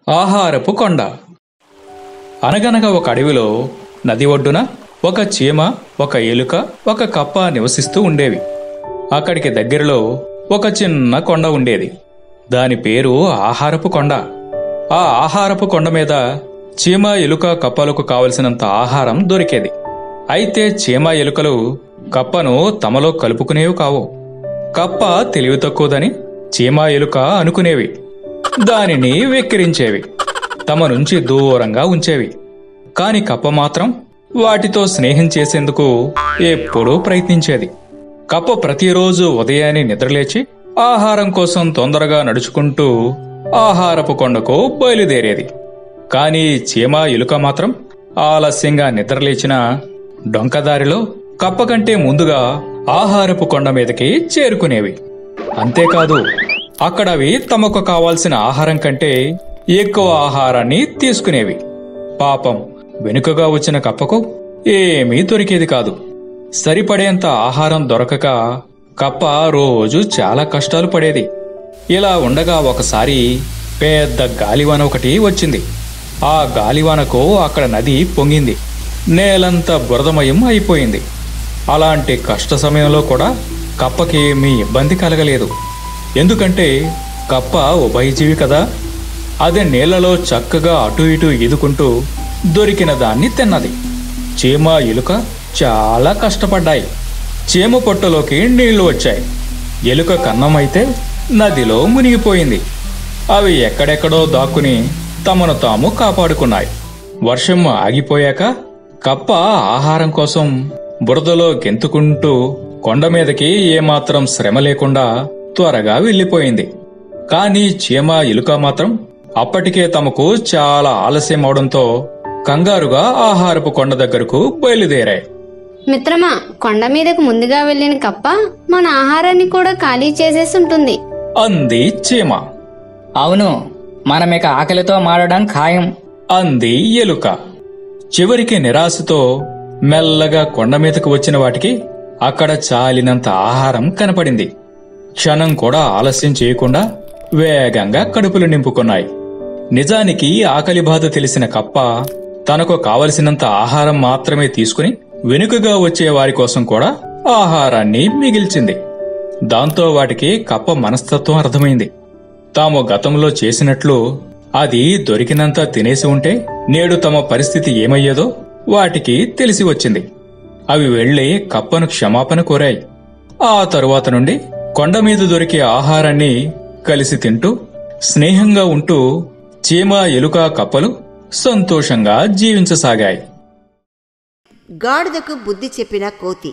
ఆహారపు కొండ అనగనగా ఒక అడవిలో నది ఒడ్డున ఒక చీమ ఒక ఎలుక ఒక కప్ప నివసిస్తూ ఉండేవి అక్కడికి దగ్గరలో ఒక చిన్న కొండ ఉండేది దాని పేరు ఆహారపు కొండ ఆ ఆహారపు కొండ మీద చీమ ఎలుక కప్పలకు కావలసినంత ఆహారం దొరికేది అయితే చీమ ఎలుకలు కప్పను తమలో కలుపుకునేవి కావు కప్ప తెలివి తక్కువదని చీమ ఎలుక అనుకునేవి దానిని వెక్కిరించేవి తమ నుంచి దూరంగా ఉంచేవి కాని కప్ప మాత్రం వాటితో స్నేహం చేసేందుకు ఎప్పుడూ ప్రయత్నించేది కప్ప ప్రతిరోజు ఉదయాన్నే నిద్రలేచి ఆహారం కోసం తొందరగా నడుచుకుంటూ ఆహారపు కొండకు బయలుదేరేది కాని చీమ ఎలుక మాత్రం ఆలస్యంగా నిద్రలేచిన డొంకదారిలో కప్ప కంటే ముందుగా ఆహారపు కొండ మీదకి చేరుకునేవి అంతేకాదు అక్కడ అవి తమకు కావాల్సిన ఆహారం కంటే ఎక్కువ ఆహారాన్ని తీసుకునేవి పాపం వెనుకగా వచ్చిన కప్పకు ఏమీ దొరికేది కాదు సరిపడేంత ఆహారం దొరకక కప్ప రోజు చాలా కష్టాలు పడేది ఇలా ఉండగా ఒకసారి పెద్ద గాలివాన ఒకటి వచ్చింది ఆ గాలివానకు అక్కడ నది పొంగింది నేలంతా బురదమయం అయిపోయింది అలాంటి కష్ట సమయంలో కూడా కప్పకి మీ ఇబ్బంది కలగలేదు ఎందుకంటే కప్ప ఉభయజీవి కదా అది నీళ్లలో చక్కగా అటు ఇటు ఈదుకుంటూ దొరికిన దాన్ని తిన్నది చీమ ఎలుక చాలా కష్టపడ్డాయి చీమ పొట్టలోకి నీళ్లు వచ్చాయి ఎలుక కన్నమైతే నదిలో మునిగిపోయింది అవి ఎక్కడెక్కడో దాక్కుని తమను తాము కాపాడుకున్నాయి వర్షం ఆగిపోయాక కప్ప ఆహారం కోసం బురదలో గెంతుకుంటూ కొండ మీదకి ఏమాత్రం శ్రమ లేకుండా త్వరగా వెళ్ళిపోయింది కానీ చీమ ఎలుక మాత్రం అప్పటికే తమకు చాలా ఆలస్యం అవడంతో కంగారుగా ఆహారపు కొండ దగ్గరకు బయలుదేరాయి మిత్రమా కొండ మీదకు ముందుగా వెళ్ళిన కప్ప మన ఆహారాన్ని కూడా ఖాళీ చేసేసి ఉంటుంది అంది చీమ అవును మనమిక ఆకలితో మారడం ఖాయం అంది ఎలుక చివరికి నిరాశతో మెల్లగా కొండ మీదకు వచ్చిన వాటికి అక్కడ చాలినంత ఆహారం కనపడింది క్షణం కూడా ఆలస్యం చేయకుండా వేగంగా కడుపులు నింపుకున్నాయి నిజానికి ఆకలి బాధ తెలిసిన కప్ప తనకు కావలసినంత ఆహారం మాత్రమే తీసుకుని వెనుకగా వచ్చే వారి కోసం కూడా ఆహారాన్ని మిగిల్చింది దాంతో వాటికి కప్ప మనస్తత్వం అర్థమైంది తాము గతంలో చేసినట్లు అది దొరికినంత తినేసి ఉంటే నేడు తమ పరిస్థితి ఏమయ్యేదో వాటికి తెలిసి వచ్చింది అవి వెళ్లి కప్పను క్షమాపణ కోరాయి ఆ తరువాత నుండి కొండ మీద దొరికే ఆహారాన్ని కలిసి తింటూ స్నేహంగా ఉంటూ చీమ ఎలుక కప్పలు సంతోషంగా జీవించసాగాయి గాడిదకు బుద్ధి చెప్పిన కోతి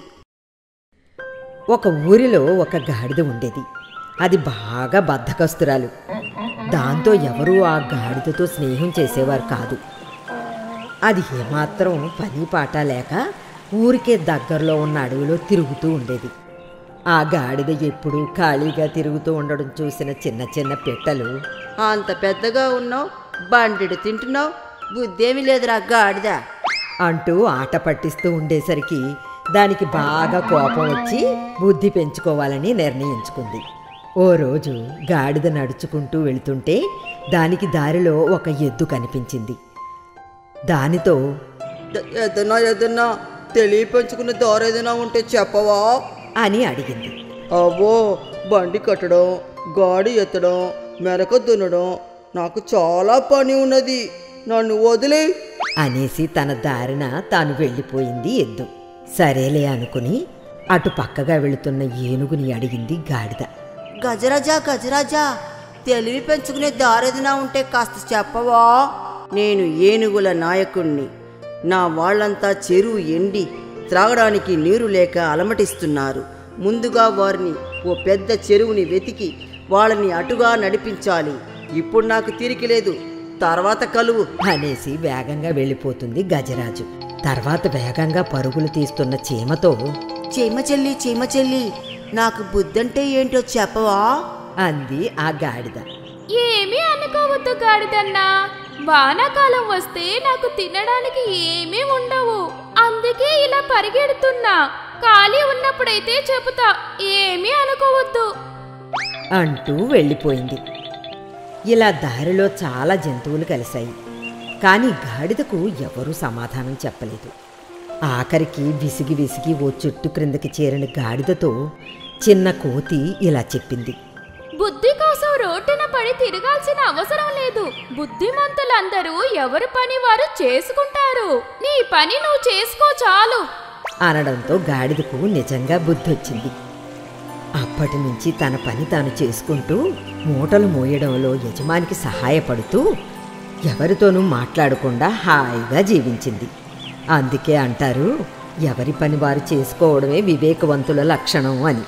ఒక ఊరిలో ఒక గాడిద ఉండేది అది బాగా బద్ధకస్తురాలు దాంతో ఎవరూ ఆ గాడిదతో స్నేహం చేసేవారు కాదు అది ఏమాత్రం పని పాట లేక ఊరికే దగ్గరలో ఉన్న అడవిలో తిరుగుతూ ఉండేది ఆ గాడిద ఎప్పుడూ ఖాళీగా తిరుగుతూ ఉండడం చూసిన చిన్న చిన్న పిట్టలు అంత పెద్దగా ఉన్నావు బండిడు తింటున్నావు బుద్ధేమి లేదురా గాడిద అంటూ ఆట పట్టిస్తూ ఉండేసరికి దానికి బాగా కోపం వచ్చి బుద్ధి పెంచుకోవాలని నిర్ణయించుకుంది ఓ రోజు గాడిద నడుచుకుంటూ వెళ్తుంటే దానికి దారిలో ఒక ఎద్దు కనిపించింది దానితో ద- ఏదన్నా ఏదన్నా తెలియ పెంచుకున్న దారి ఏదైనా ఉంటే చెప్పవా అని అడిగింది అవ్వో బండి కట్టడం గాడి ఎత్తడం మెరక దున్నడం నాకు చాలా పని ఉన్నది నన్ను వదిలే అనేసి తన దారిన తాను వెళ్ళిపోయింది ఎద్దు సరేలే అనుకుని అటు పక్కగా వెళుతున్న ఏనుగుని అడిగింది గాడిద గజరాజా గజరాజా తెలివి పెంచుకునే దారేదినా ఉంటే కాస్త చెప్పవా నేను ఏనుగుల నాయకుణ్ణి నా వాళ్ళంతా చెరువు ఎండి త్రాగడానికి నీరు లేక అలమటిస్తున్నారు ముందుగా వారిని ఓ పెద్ద చెరువుని వెతికి వాళ్ళని అటుగా నడిపించాలి ఇప్పుడు నాకు తీరిక లేదు తర్వాత కలువు అనేసి వేగంగా వెళ్ళిపోతుంది గజరాజు తర్వాత వేగంగా పరుగులు తీస్తున్న చీమతో చీమ చెల్లి చీమ చెల్లి నాకు బుద్ధంటే ఏంటో చెప్పవా అంది ఆ గాడిద ఏమీ అనుకోవద్దు గాడిదన్నా వానాకాలం వస్తే నాకు తినడానికి ఏమీ ఉండవు అందుకే ఇలా పరిగెడుతున్నా ఖాళీ ఉన్నప్పుడైతే చెబుతా ఏమీ అనుకోవద్దు అంటూ వెళ్ళిపోయింది ఇలా దారిలో చాలా జంతువులు కలిశాయి కానీ గాడిదకు ఎవరూ సమాధానం చెప్పలేదు ఆఖరికి విసిగి విసిగి ఓ చెట్టు క్రిందకి చేరిన గాడిదతో చిన్న కోతి ఇలా చెప్పింది బుద్ధి కోసం రోడ్డున పడి తిరగాల్సిన అవసరం లేదు బుద్ధిమంతులందరూ ఎవరి పని వారు చేసుకుంటారు నీ పని నువ్వు చేసుకో చాలు అనడంతో గాడిదకు నిజంగా బుద్ధి వచ్చింది అప్పటి నుంచి తన పని తాను చేసుకుంటూ మూటలు మోయడంలో యజమానికి సహాయపడుతూ ఎవరితోనూ మాట్లాడకుండా హాయిగా జీవించింది అందుకే అంటారు ఎవరి పని వారు చేసుకోవడమే వివేకవంతుల లక్షణం అని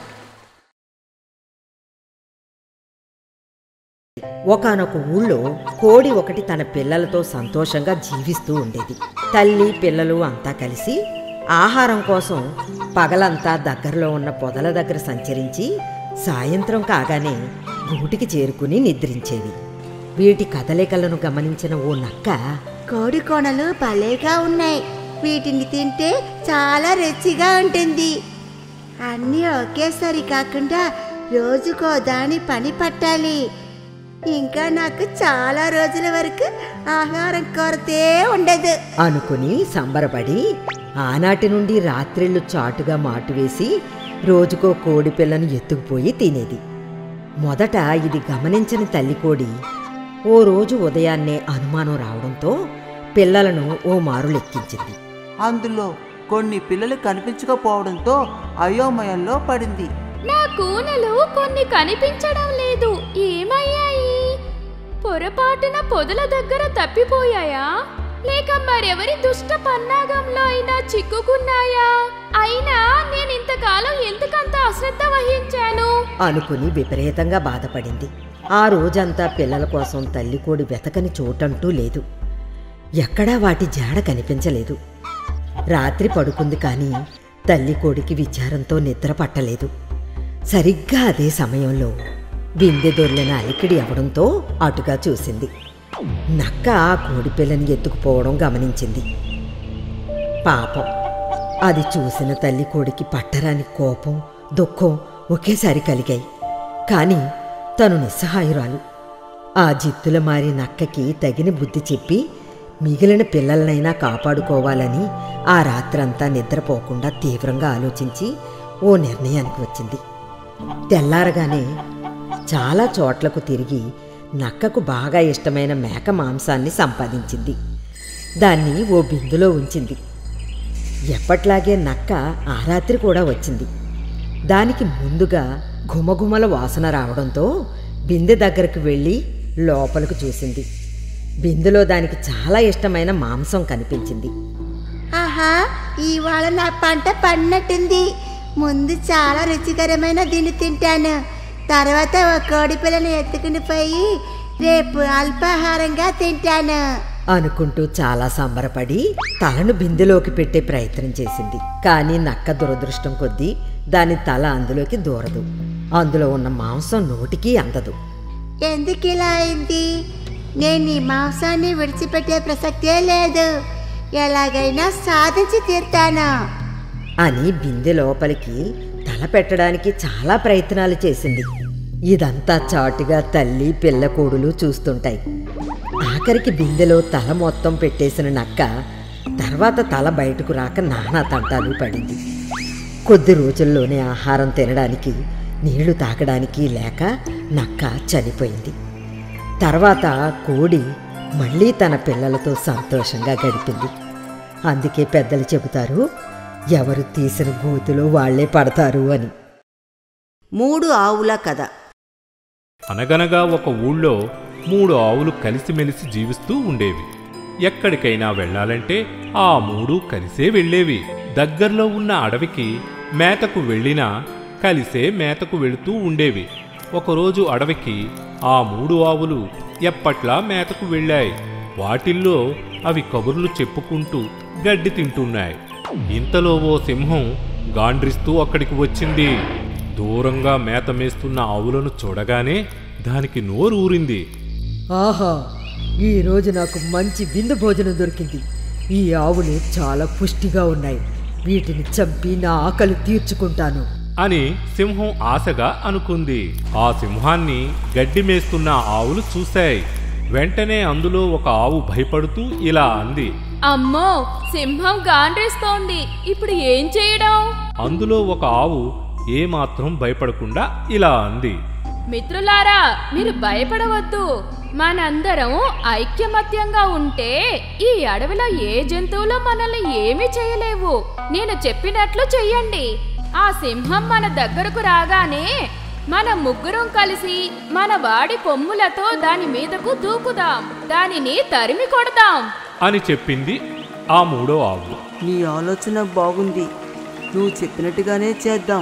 ఒకానొక ఊళ్ళో కోడి ఒకటి తన పిల్లలతో సంతోషంగా జీవిస్తూ ఉండేది తల్లి పిల్లలు అంతా కలిసి ఆహారం కోసం పగలంతా దగ్గరలో ఉన్న పొదల దగ్గర సంచరించి సాయంత్రం కాగానే గూటికి చేరుకుని నిద్రించేవి వీటి కదలికలను గమనించిన ఓ నక్క కోడి కొనలు భలేగా ఉన్నాయి వీటిని తింటే చాలా రుచిగా ఉంటుంది అన్నీ ఒకేసారి కాకుండా రోజుకో దాని పని పట్టాలి ఇంకా నాకు చాలా రోజుల వరకు ఆహారం కొరతే ఉండదు అనుకుని సంబరపడి ఆనాటి నుండి రాత్రిళ్ళు చాటుగా మాటువేసి రోజుకో కోడి పిల్లను ఎత్తుకుపోయి తినేది మొదట ఇది గమనించని తల్లి కోడి ఓ రోజు ఉదయాన్నే అనుమానం రావడంతో పిల్లలను ఓ మారు లెక్కించింది అందులో కొన్ని పిల్లలు కనిపించకపోవడంతో అయోమయంలో పడింది నా కూనలు కొన్ని కనిపించడం లేదు ఏమయ్యాయి పొరపాటున పొదల దగ్గర తప్పిపోయాయా లేక మరెవరి దుష్ట పన్నాగంలో అయినా చిక్కుకున్నాయా అయినా నేను ఇంతకాలం ఎందుకంత అశ్రద్ధ వహించాను అనుకుని విపరీతంగా బాధపడింది ఆ రోజంతా పిల్లల కోసం తల్లి కోడి వెతకని చోటంటూ లేదు ఎక్కడా వాటి జాడ కనిపించలేదు రాత్రి పడుకుంది కానీ తల్లి కోడికి విచారంతో నిద్ర పట్టలేదు సరిగ్గా అదే సమయంలో బిందె దొర్లిన అలికిడి అవడంతో అటుగా చూసింది నక్క ఆ కోడి పిల్లని ఎత్తుకుపోవడం గమనించింది పాపం అది చూసిన తల్లి కోడికి పట్టరాని కోపం దుఃఖం ఒకేసారి కలిగాయి కాని తను నిస్సహాయురాలు ఆ జిత్తుల మారి నక్కకి తగిన బుద్ధి చెప్పి మిగిలిన పిల్లలనైనా కాపాడుకోవాలని ఆ రాత్రంతా నిద్రపోకుండా తీవ్రంగా ఆలోచించి ఓ నిర్ణయానికి వచ్చింది తెల్లారగానే చాలా చోట్లకు తిరిగి నక్కకు బాగా ఇష్టమైన మేక మాంసాన్ని సంపాదించింది దాన్ని ఓ బిందులో ఉంచింది ఎప్పట్లాగే నక్క ఆ రాత్రి కూడా వచ్చింది దానికి ముందుగా ఘుమఘుమల వాసన రావడంతో బిందె దగ్గరకు వెళ్ళి లోపలకు చూసింది బిందెలో దానికి చాలా ఇష్టమైన మాంసం కనిపించింది ఆహా ఇవాళ నా పంట పడినట్టుంది ముందు చాలా రుచికరమైన దీన్ని తింటాను తర్వాత ఒక కోడి పిల్లని ఎత్తుకుని పోయి రేపు అల్పాహారంగా తింటాను అనుకుంటూ చాలా సంబరపడి తలను బిందెలోకి పెట్టే ప్రయత్నం చేసింది కానీ నక్క దురదృష్టం కొద్దీ దాని తల అందులోకి దూరదు అందులో ఉన్న మాంసం నోటికి అందదు ఎందుకు ఇలా అయింది నేను ఈ మాంసాన్ని విడిచిపెట్టే ప్రసక్తే లేదు ఎలాగైనా సాధించి తీరుతాను అని బిందె లోపలికి తల పెట్టడానికి చాలా ప్రయత్నాలు చేసింది ఇదంతా చాటుగా తల్లి పిల్లకోడులు చూస్తుంటాయి ఆఖరికి బిందెలో తల మొత్తం పెట్టేసిన నక్క తర్వాత తల బయటకు రాక నానా తంటాలు పడింది కొద్ది రోజుల్లోనే ఆహారం తినడానికి నీళ్లు తాగడానికి లేక నక్క చనిపోయింది తర్వాత కోడి మళ్ళీ తన పిల్లలతో సంతోషంగా గడిపింది అందుకే పెద్దలు చెబుతారు ఎవరు తీసిన గూతులో వాళ్లే పడతారు అని మూడు ఆవుల కథ అనగనగా ఒక ఊళ్ళో మూడు ఆవులు కలిసిమెలిసి జీవిస్తూ ఉండేవి ఎక్కడికైనా వెళ్ళాలంటే ఆ మూడు కలిసే వెళ్ళేవి దగ్గరలో ఉన్న అడవికి మేతకు వెళ్ళినా కలిసే మేతకు వెళుతూ ఉండేవి ఒకరోజు అడవికి ఆ మూడు ఆవులు ఎప్పట్లా మేతకు వెళ్ళాయి వాటిల్లో అవి కబుర్లు చెప్పుకుంటూ గడ్డి తింటున్నాయి ఇంతలో ఓ సింహం గాండ్రిస్తూ అక్కడికి వచ్చింది దూరంగా మేత మేస్తున్న ఆవులను చూడగానే దానికి నోరు ఊరింది ఆహా ఈ రోజు నాకు మంచి విందు భోజనం దొరికింది ఈ ఆవులు చాలా పుష్టిగా ఉన్నాయి వీటిని చంపి నా ఆకలి తీర్చుకుంటాను అని సింహం ఆశగా అనుకుంది ఆ సింహాన్ని గడ్డి మేస్తున్న ఆవులు చూశాయి వెంటనే అందులో ఒక ఆవు భయపడుతూ ఇలా అంది అమ్మో సింహం గాండ్రేస్తోంది ఇప్పుడు ఏం చేయడం అందులో ఒక ఆవు ఏమాత్రం భయపడకుండా ఇలా అంది మిత్రులారా మీరు భయపడవద్దు మనందరం ఐక్యమత్యంగా ఉంటే ఈ అడవిలో ఏ జంతువులు మనల్ని ఏమీ చేయలేవు నేను చెప్పినట్లు చెయ్యండి ఆ సింహం మన దగ్గరకు రాగానే మన ముగ్గురం కలిసి మన వాడి కొమ్ములతో దాని మీదకు దూకుదాం దానిని తరిమి కొడదాం అని చెప్పింది ఆ మూడో ఆవు నీ ఆలోచన బాగుంది నువ్వు చెప్పినట్టుగానే చేద్దాం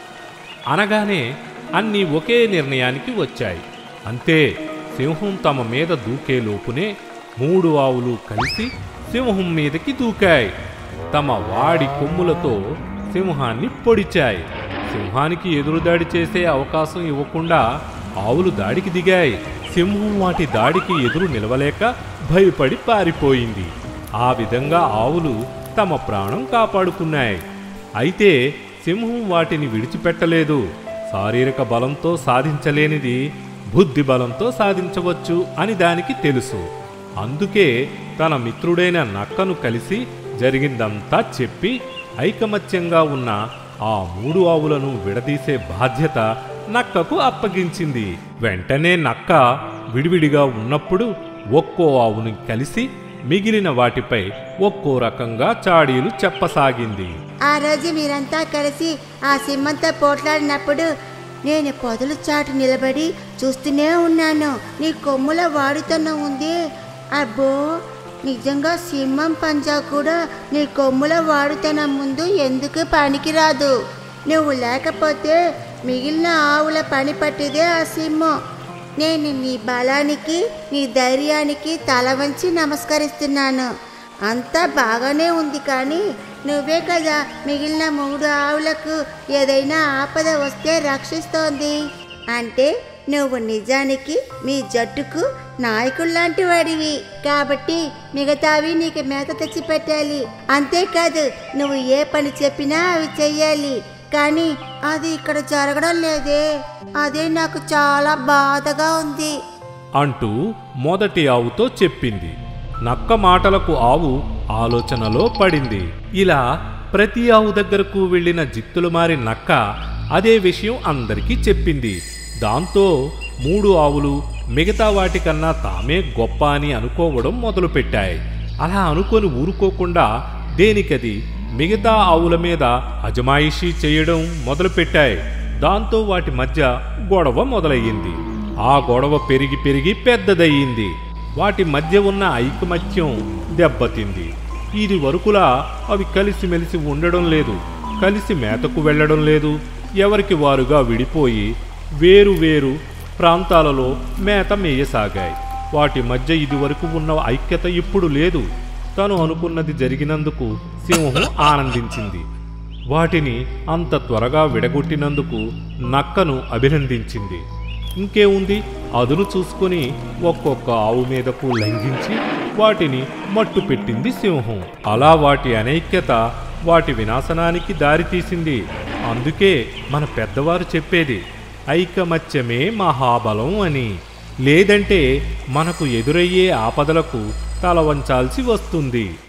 అనగానే అన్నీ ఒకే నిర్ణయానికి వచ్చాయి అంతే సింహం తమ మీద దూకే లోపునే మూడు ఆవులు కలిసి సింహం మీదకి దూకాయి తమ వాడి కొమ్ములతో సింహాన్ని పొడిచాయి సింహానికి ఎదురుదాడి చేసే అవకాశం ఇవ్వకుండా ఆవులు దాడికి దిగాయి సింహం వాటి దాడికి ఎదురు నిలవలేక భయపడి పారిపోయింది ఆ విధంగా ఆవులు తమ ప్రాణం కాపాడుకున్నాయి అయితే సింహం వాటిని విడిచిపెట్టలేదు శారీరక బలంతో సాధించలేనిది బుద్ధి బలంతో సాధించవచ్చు అని దానికి తెలుసు అందుకే తన మిత్రుడైన నక్కను కలిసి జరిగిందంతా చెప్పి ఐకమత్యంగా ఉన్న ఆ మూడు ఆవులను విడదీసే బాధ్యత నక్కకు అప్పగించింది వెంటనే నక్క విడివిడిగా ఉన్నప్పుడు ఒక్కో ఆవుని కలిసి మిగిలిన వాటిపై ఒక్కో రకంగా చాడీలు చెప్పసాగింది ఆ రోజు మీరంతా కలిసి ఆ సింహంతో పోట్లాడినప్పుడు నేను పొదల చాటు నిలబడి చూస్తూనే ఉన్నాను నీ కొమ్ముల వాడితనం ఉంది అబ్బో నిజంగా సింహం పంజా కూడా నీ కొమ్ముల వాడితనం ముందు ఎందుకు పనికిరాదు నువ్వు లేకపోతే మిగిలిన ఆవుల పని పట్టిదే ఆ సింహం నేను నీ బలానికి నీ ధైర్యానికి తల వంచి నమస్కరిస్తున్నాను అంతా బాగానే ఉంది కానీ నువ్వే కదా మిగిలిన మూడు ఆవులకు ఏదైనా ఆపద వస్తే రక్షిస్తోంది అంటే నువ్వు నిజానికి మీ జట్టుకు నాయకుల్లాంటి వాడివి కాబట్టి మిగతావి నీకు మేత తెచ్చి పెట్టాలి అంతేకాదు నువ్వు ఏ పని చెప్పినా అవి చెయ్యాలి కానీ అది ఇక్కడ జరగడం లేదే అదే నాకు చాలా బాధగా ఉంది అంటూ మొదటి ఆవుతో చెప్పింది నక్క మాటలకు ఆవు ఆలోచనలో పడింది ఇలా ప్రతి ఆవు దగ్గరకు వెళ్ళిన జిత్తులు మారి నక్క అదే విషయం అందరికీ చెప్పింది దాంతో మూడు ఆవులు మిగతా వాటికన్నా తామే గొప్ప అని అనుకోవడం మొదలుపెట్టాయి అలా అనుకొని ఊరుకోకుండా దేనికది మిగతా ఆవుల మీద అజమాయిషీ చేయడం మొదలుపెట్టాయి దాంతో వాటి మధ్య గొడవ మొదలయ్యింది ఆ గొడవ పెరిగి పెరిగి పెద్దదయ్యింది వాటి మధ్య ఉన్న ఐకమత్యం దెబ్బతింది ఇది వరకులా అవి కలిసిమెలిసి ఉండడం లేదు కలిసి మేతకు వెళ్ళడం లేదు ఎవరికి వారుగా విడిపోయి వేరు వేరు ప్రాంతాలలో మేత మేయసాగాయి వాటి మధ్య ఇదివరకు ఉన్న ఐక్యత ఇప్పుడు లేదు తను అనుకున్నది జరిగినందుకు సింహం ఆనందించింది వాటిని అంత త్వరగా విడగొట్టినందుకు నక్కను అభినందించింది ఇంకేముంది అదును చూసుకుని ఒక్కొక్క ఆవు మీదకు లంఘించి వాటిని మట్టు పెట్టింది సింహం అలా వాటి అనైక్యత వాటి వినాశనానికి దారితీసింది అందుకే మన పెద్దవారు చెప్పేది ఐకమత్యమే మహాబలం అని లేదంటే మనకు ఎదురయ్యే ఆపదలకు తల వంచాల్సి వస్తుంది